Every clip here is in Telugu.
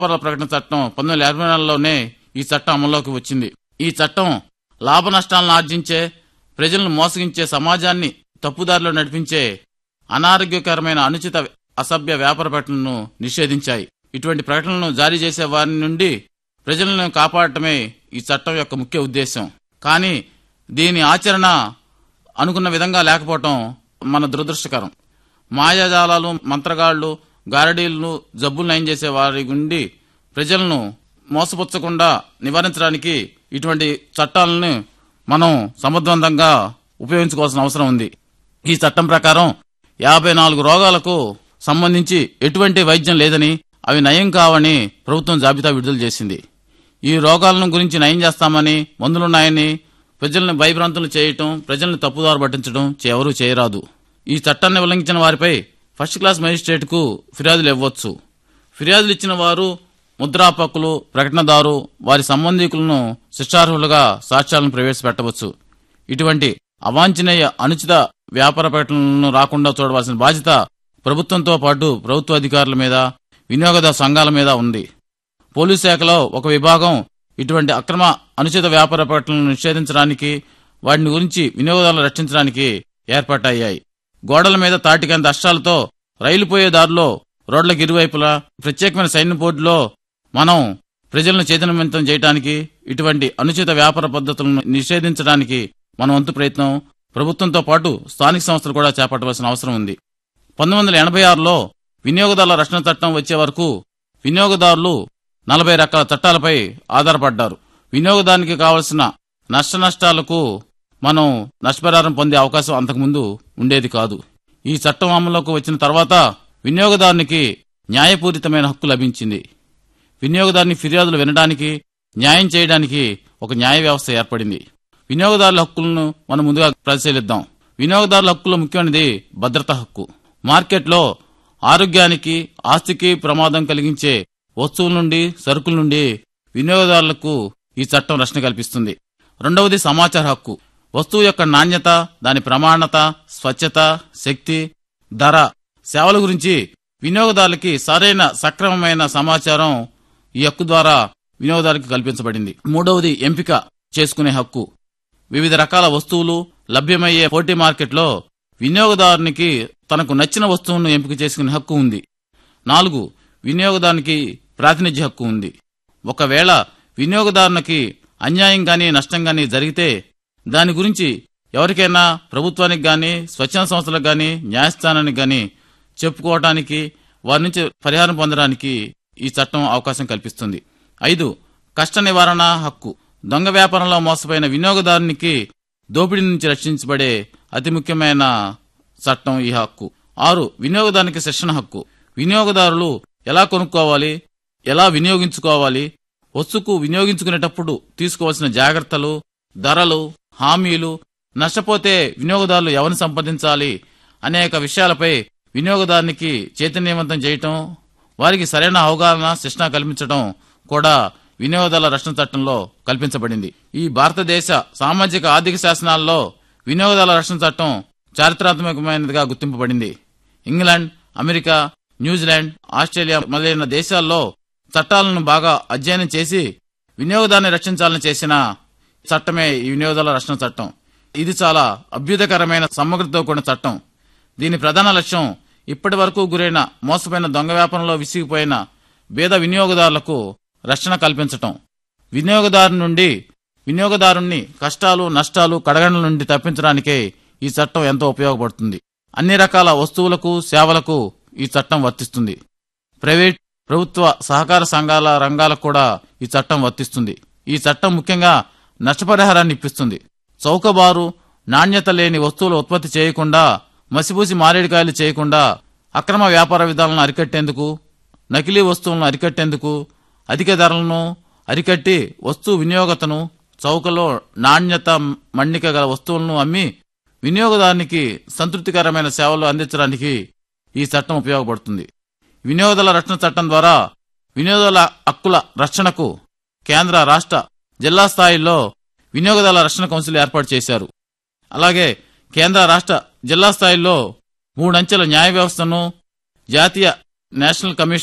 వ్యాపార ప్రకటన చట్టం పంతొమ్మిది వందల యాభై నాలుగులోనే ఈ చట్టం అమల్లోకి వచ్చింది ఈ చట్టం లాభ నష్టాలను ఆర్జించే ప్రజలను మోసగించే సమాజాన్ని తప్పుదారిలో నడిపించే అనారోగ్యకరమైన అనుచిత అసభ్య వ్యాపార ప్రకటనలను నిషేధించాయి ఇటువంటి ప్రకటనలను జారీ చేసే వారి నుండి ప్రజలను కాపాడటమే ఈ చట్టం యొక్క ముఖ్య ఉద్దేశం కానీ దీని ఆచరణ అనుకున్న విధంగా లేకపోవటం మన దురదృష్టకరం మాయాజాలాలు మంత్రగాళ్లు గారడీలను జబ్బులు నయం చేసే వారి గుండి ప్రజలను మోసపుచ్చకుండా నివారించడానికి ఇటువంటి చట్టాలను మనం సమర్థవంతంగా ఉపయోగించుకోవాల్సిన అవసరం ఉంది ఈ చట్టం ప్రకారం యాభై నాలుగు రోగాలకు సంబంధించి ఎటువంటి వైద్యం లేదని అవి నయం కావని ప్రభుత్వం జాబితా విడుదల చేసింది ఈ రోగాలను గురించి నయం చేస్తామని మందులున్నాయని ప్రజలను భయభ్రాంతులు చేయటం ప్రజలను తప్పుదారు పట్టించడం ఎవరూ చేయరాదు ఈ చట్టాన్ని ఉల్లంఘించిన వారిపై ఫస్ట్ క్లాస్ మేజిస్ట్రేట్ కు ఫిర్యాదులు ఇవ్వచ్చు ఫిర్యాదులు ఇచ్చిన వారు ముద్రాపక్కులు ప్రకటనదారు వారి సంబంధికులను శిక్షార్హులుగా సాక్ష్యాలను ప్రవేశపెట్టవచ్చు ఇటువంటి అవాంఛనీయ అనుచిత వ్యాపార ప్రకటనలను రాకుండా చూడవలసిన బాధ్యత ప్రభుత్వంతో పాటు ప్రభుత్వ అధికారుల మీద వినియోగదారు సంఘాల మీద ఉంది పోలీస్ శాఖలో ఒక విభాగం ఇటువంటి అక్రమ అనుచిత వ్యాపార ప్రకటనలను నిషేధించడానికి వాటిని గురించి వినియోగదారులను రక్షించడానికి ఏర్పాటయ్యాయి గోడల మీద తాటికంత అష్టాలతో రైలు పోయే దారిలో రోడ్లకు ఇరువైపులా ప్రత్యేకమైన సైన్య బోర్డులో మనం ప్రజలను చైతన్యవంతం చేయడానికి ఇటువంటి అనుచిత వ్యాపార పద్ధతులను నిషేధించడానికి మన వంతు ప్రయత్నం ప్రభుత్వంతో పాటు స్థానిక సంస్థలు కూడా చేపట్టవలసిన అవసరం ఉంది పంతొమ్మిది వందల ఎనభై ఆరులో వినియోగదారుల రక్షణ చట్టం వచ్చే వరకు వినియోగదారులు నలభై రకాల చట్టాలపై ఆధారపడ్డారు వినియోగదారునికి కావలసిన నష్ట నష్టాలకు మనం నష్టపరిహారం పొందే అవకాశం అంతకుముందు ఉండేది కాదు ఈ చట్టం అమల్లోకి వచ్చిన తర్వాత వినియోగదారునికి న్యాయపూరితమైన హక్కు లభించింది వినియోగదారుని ఫిర్యాదులు వినడానికి న్యాయం చేయడానికి ఒక న్యాయ వ్యవస్థ ఏర్పడింది వినియోగదారుల హక్కులను మనం ముందుగా పరిశీలిద్దాం వినియోగదారుల హక్కులో ముఖ్యమైనది భద్రత హక్కు మార్కెట్లో ఆరోగ్యానికి ఆస్తికి ప్రమాదం కలిగించే వస్తువుల నుండి సరుకుల నుండి వినియోగదారులకు ఈ చట్టం రక్షణ కల్పిస్తుంది రెండవది సమాచార హక్కు వస్తువు యొక్క నాణ్యత దాని ప్రమాణత స్వచ్ఛత శక్తి ధర సేవల గురించి వినియోగదారులకి సరైన సక్రమమైన సమాచారం ఈ హక్కు ద్వారా వినియోగదారులకు కల్పించబడింది మూడవది ఎంపిక చేసుకునే హక్కు వివిధ రకాల వస్తువులు లభ్యమయ్యే పోటీ మార్కెట్లో వినియోగదారునికి తనకు నచ్చిన వస్తువును ఎంపిక చేసుకునే హక్కు ఉంది నాలుగు వినియోగదారునికి ప్రాతినిధ్య హక్కు ఉంది ఒకవేళ వినియోగదారునికి అన్యాయం గాని నష్టం గాని జరిగితే దాని గురించి ఎవరికైనా ప్రభుత్వానికి గాని స్వచ్ఛంద సంస్థలకు గాని న్యాయస్థానానికి గాని చెప్పుకోవటానికి వారి నుంచి పరిహారం పొందడానికి ఈ చట్టం అవకాశం కల్పిస్తుంది ఐదు కష్ట నివారణ హక్కు దొంగ వ్యాపారంలో మోసపోయిన వినియోగదారునికి దోపిడీ నుంచి రక్షించబడే అతి ముఖ్యమైన చట్టం ఈ హక్కు ఆరు వినియోగదారునికి శిక్షణ హక్కు వినియోగదారులు ఎలా కొనుక్కోవాలి ఎలా వినియోగించుకోవాలి వస్తువుకు వినియోగించుకునేటప్పుడు తీసుకోవాల్సిన జాగ్రత్తలు ధరలు హామీలు నష్టపోతే వినియోగదారులు ఎవరిని సంప్రదించాలి అనేక విషయాలపై వినియోగదారునికి చైతన్యవంతం చేయటం వారికి సరైన అవగాహన శిక్షణ కల్పించడం కూడా వినియోగదారుల రక్షణ చట్టంలో కల్పించబడింది ఈ భారతదేశ సామాజిక ఆర్థిక శాసనాల్లో వినియోగదారుల రక్షణ చట్టం చారిత్రాత్మకమైనదిగా గుర్తింపబడింది ఇంగ్లాండ్ అమెరికా న్యూజిలాండ్ ఆస్ట్రేలియా మొదలైన దేశాల్లో చట్టాలను బాగా అధ్యయనం చేసి వినియోగదారుని రక్షించాలని చేసిన చట్టమే ఈ వినియోగదారుల రక్షణ చట్టం ఇది చాలా అభ్యుదకరమైన సమగ్రతతో కూడిన చట్టం దీని ప్రధాన లక్ష్యం ఇప్పటి వరకు గురైన మోసపోయిన దొంగ వ్యాపారంలో విసిగిపోయిన బీద వినియోగదారులకు రక్షణ కల్పించటం వినియోగదారు నుండి వినియోగదారుణ్ణి కష్టాలు నష్టాలు కడగండ్ల నుండి తప్పించడానికే ఈ చట్టం ఎంతో ఉపయోగపడుతుంది అన్ని రకాల వస్తువులకు సేవలకు ఈ చట్టం వర్తిస్తుంది ప్రైవేట్ ప్రభుత్వ సహకార సంఘాల రంగాలకు కూడా ఈ చట్టం వర్తిస్తుంది ఈ చట్టం ముఖ్యంగా నష్టపరిహారాన్ని ఇప్పిస్తుంది చౌకబారు నాణ్యత లేని వస్తువులు ఉత్పత్తి చేయకుండా మసిపూసి మారేడుకాయలు చేయకుండా అక్రమ వ్యాపార విధానాలను అరికట్టేందుకు నకిలీ వస్తువులను అరికట్టేందుకు అధిక ధరలను అరికట్టి వస్తువు వినియోగతను చౌకలో నాణ్యత మన్నిక గల వస్తువులను అమ్మి వినియోగదారునికి సంతృప్తికరమైన సేవలు అందించడానికి ఈ చట్టం ఉపయోగపడుతుంది వినియోగదారుల రక్షణ చట్టం ద్వారా వినియోగదారుల హక్కుల రక్షణకు కేంద్ర రాష్ట్ర జిల్లా స్థాయిల్లో వినియోగదారుల రక్షణ కౌన్సిల్ ఏర్పాటు చేశారు అలాగే కేంద్ర రాష్ట్ర జిల్లా స్థాయిల్లో మూడంచెల న్యాయ వ్యవస్థను జాతీయ నేషనల్ కమిషన్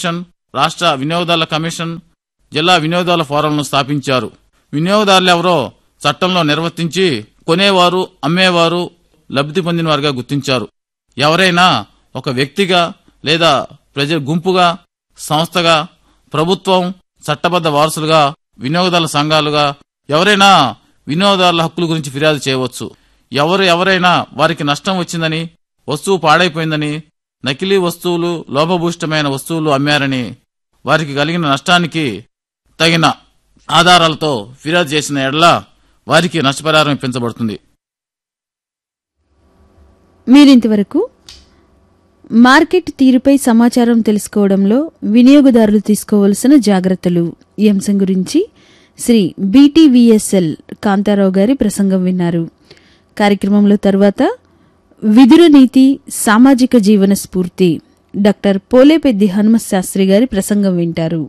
రాష్ట్ర వినియోగదారుల కమిషన్ జిల్లా వినియోగదారుల ఫోరంలను స్థాపించారు వినియోగదారులు ఎవరో చట్టంలో నిర్వర్తించి కొనేవారు అమ్మేవారు లబ్ధి పొందిన వారుగా గుర్తించారు ఎవరైనా ఒక వ్యక్తిగా లేదా ప్రజల గుంపుగా సంస్థగా ప్రభుత్వం చట్టబద్ధ వారసులుగా వినియోగదారుల సంఘాలుగా ఎవరైనా వినియోగదారుల హక్కుల గురించి ఫిర్యాదు చేయవచ్చు ఎవరు ఎవరైనా వారికి నష్టం వచ్చిందని వస్తువు పాడైపోయిందని నకిలీ వస్తువులు లోపభూయిష్టమైన వస్తువులు అమ్మారని వారికి కలిగిన నష్టానికి తగిన ఆధారాలతో ఫిర్యాదు చేసిన ఎడల వారికి నష్టపరిహారం ఇప్పించబడుతుంది మీరింతవరకు మార్కెట్ తీరుపై సమాచారం తెలుసుకోవడంలో వినియోగదారులు తీసుకోవలసిన జాగ్రత్తలు ఈ అంశం గురించి శ్రీ బీటీవీఎస్ఎల్ కాంతారావు గారి ప్రసంగం విన్నారు కార్యక్రమంలో తరువాత విదుర నీతి సామాజిక జీవన స్ఫూర్తి డాక్టర్ పోలేపెద్ది హనుమ శాస్త్రి గారి ప్రసంగం వింటారు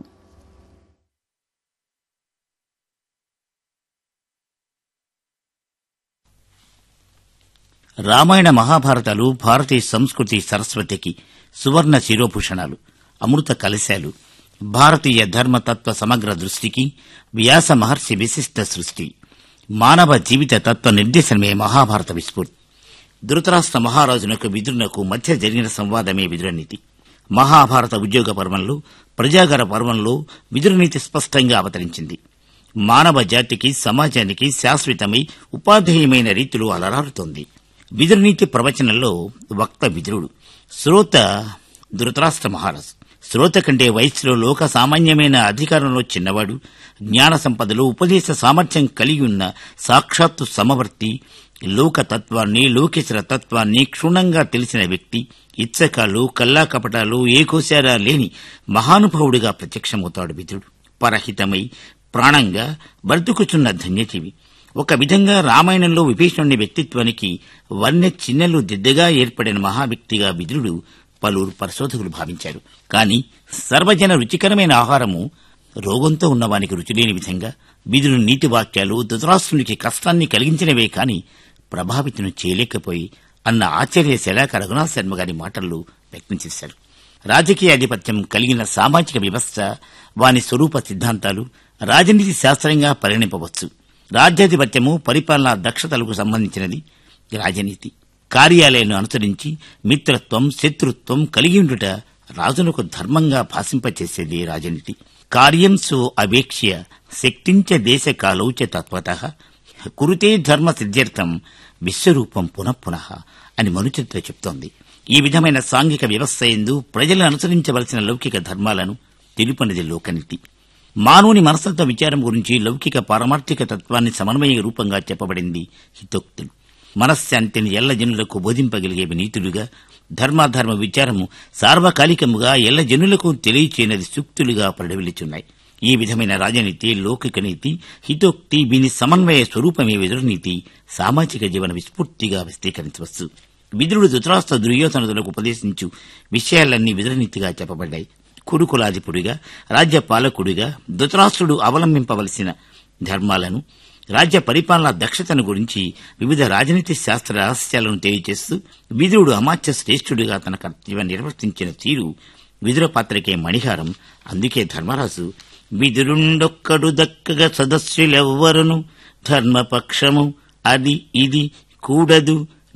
రామాయణ మహాభారతాలు భారతీయ సంస్కృతి సరస్వతికి సువర్ణ శిరోభూషణాలు అమృత కలశాలు భారతీయ ధర్మతత్వ సమగ్ర దృష్టికి వ్యాస మహర్షి విశిష్ట సృష్టి మానవ జీవిత తత్వ నిర్దేశనమే మహాభారత విస్ఫూర్తి ధృతరాష్ట్ర మహారాజునకు విదురునకు మధ్య జరిగిన సంవాదమే విదురనీతి మహాభారత ఉద్యోగ పర్వంలో ప్రజాగర పర్వంలో విదురనీతి స్పష్టంగా అవతరించింది మానవ జాతికి సమాజానికి శాశ్వతమై ఉపాధేయమైన రీతిలో అలరారుతోంది విదురనీతి ప్రవచనంలో వక్త విదురుడు శ్రోత ధృతరాష్ట్ర మహారాజు శ్రోత కంటే వయస్సులో లోక సామాన్యమైన అధికారంలో చిన్నవాడు జ్ఞాన సంపదలో ఉపదేశ సామర్థ్యం కలిగి ఉన్న సాక్షాత్తు సమవర్తి లోకతత్వాన్ని లోకేశ్వర తత్వాన్ని క్షుణ్ణంగా తెలిసిన వ్యక్తి ఇచ్చకాలు కల్లా కపటాలు ఏకోశారా లేని మహానుభావుడిగా ప్రత్యక్షమవుతాడు విదురుడు పరహితమై ప్రాణంగా బ్రతుకుచున్న ధన్యజీవి ఒక విధంగా రామాయణంలో విభీషణుని వ్యక్తిత్వానికి వన్య చిన్నెలు దిద్దగా ఏర్పడిన మహావ్యక్తిగా విదురుడు పలువురు పరిశోధకులు భావించారు కాని సర్వజన రుచికరమైన ఆహారము రోగంతో ఉన్నవానికి రుచిలేని విధంగా విధులు నీతి వాక్యాలు ధృతరాష్ట్రునికి కష్టాన్ని కలిగించినవే కాని ప్రభావితం చేయలేకపోయి అన్న ఆశ్చర్య శలాక రఘునాథ్ శర్మ గారి మాటల్లో వ్యక్తం చేశారు రాజకీయ ఆధిపత్యం కలిగిన సామాజిక వ్యవస్థ వాని స్వరూప సిద్ధాంతాలు రాజనీతి శాస్త్రంగా పరిగణింపవచ్చు రాజ్యాధిపత్యము పరిపాలనా దక్షతలకు సంబంధించినది రాజనీతి కార్యాలయాలను అనుసరించి మిత్రత్వం శత్రుత్వం కలిగి ఉండుట రాజునకు ధర్మంగా భాషింపచేసేది రాజనీతి కార్యం సో అవేక్ష్య శక్తించ దేశ కాలౌచ తత్వత కురుతే ధర్మ సిద్ధ్యర్థం విశ్వరూపం పునఃపునః అని మనుచరిత్ర చెప్తోంది ఈ విధమైన సాంఘిక వ్యవస్థ ఎందు ప్రజలు అనుసరించవలసిన లౌకిక ధర్మాలను తెలుపనిది లోకనీతి మానవుని మనస్తత్వ విచారం గురించి లౌకిక పారమార్థిక తత్వాన్ని సమన్వయ రూపంగా చెప్పబడింది హితోక్తులు మనశ్శాంతిని ఎల్ల జనులకు బోధింపగలిగేవి నీతులుగా ధర్మాధర్మ విచారము సార్వకాలికముగా ఎల్ల జనులకు తెలియచేయనది సూక్తులుగా పరిడవిల్చున్నాయి ఈ విధమైన రాజనీతి లౌకిక నీతి హితోక్తి వీని సమన్వయ స్వరూపమే విదురనీతి సామాజిక జీవన విస్ఫూర్తిగా విస్తీకరించవచ్చు విదురుడు ధృతరాష్ట్ర దుర్యోధనులకు ఉపదేశించు విషయాలన్నీ విదురనీతిగా చెప్పబడ్డాయి కురుకులాధిపుడిగా రాజ్య పాలకుడిగా ధృతరాష్ట్రుడు అవలంబింపవలసిన ధర్మాలను రాజ్య పరిపాలనా దక్షతను గురించి వివిధ రాజనీతి శాస్త్ర రహస్యాలను తెలియజేస్తూ విదురుడు అమాత్య శ్రేష్ఠుడిగా తన కర్తవ్యం నిర్వర్తించిన తీరు విదుర పాత్రకే మణిహారం అందుకే ధర్మరాజు విదురుండొక్కడు దక్కగా సదస్సులెవ్వరును ధర్మపక్షము అది ఇది కూడదు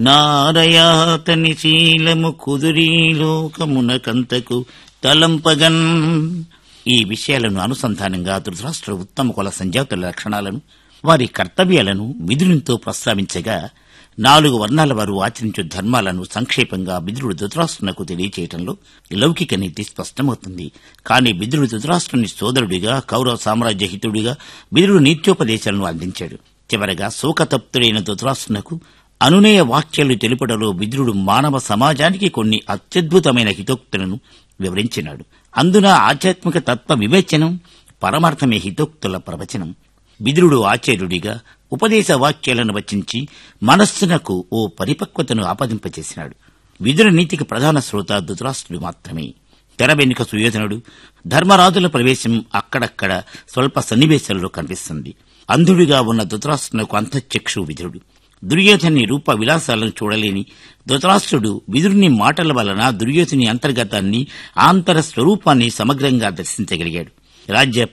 నారయాతని శీలము కుదురీ లోకమునకంతకు తలంపగన్ ఈ విషయాలను అనుసంధానంగా ధృతరాష్ట్ర ఉత్తమ కుల సంజాతుల లక్షణాలను వారి కర్తవ్యాలను విధులతో ప్రస్తావించగా నాలుగు వర్ణాల వారు ఆచరించు ధర్మాలను సంక్షేపంగా బిదురుడు ధృతరాష్ట్రునకు తెలియచేయటంలో లౌకిక నీతి స్పష్టమవుతుంది కానీ బిదురుడు ధృతరాష్ట్రుని సోదరుడిగా కౌరవ సామ్రాజ్య హితుడిగా బిదురుడు నీత్యోపదేశాలను అందించాడు చివరగా శోకతప్తుడైన ధృతరాష్ట్రునకు అనునయ వాక్యాలు తెలుపడంలో బిదురుడు మానవ సమాజానికి కొన్ని అత్యద్భుతమైన హితోక్తులను వివరించినాడు అందున ఆధ్యాత్మిక తత్వ వివేచనం పరమార్థమే హితోక్తుల ప్రవచనం బిదురుడు ఆచార్యుడిగా ఉపదేశ వాక్యాలను వచించి మనస్సునకు ఓ పరిపక్వతను ఆపాదింపచేసినాడు విదుర నీతికి ప్రధాన శ్రోత ధృతరాష్ట్రుడు మాత్రమే తెర వెనుక సుయోధనుడు ధర్మరాజుల ప్రవేశం అక్కడక్కడ స్వల్ప సన్నివేశాలలో కనిపిస్తుంది అంధుడిగా ఉన్న ధృతరాష్ట్రునకు అంతఃచక్షు విదురుడు దుర్యోధని రూప విలాసాలను చూడలేని ధృతరాష్ట్రుడు విదురుని మాటల వలన దుర్యోధని అంతర్గతాన్ని ఆంతర స్వరూపాన్ని సమగ్రంగా దర్శించగలిగాడు రాజ్య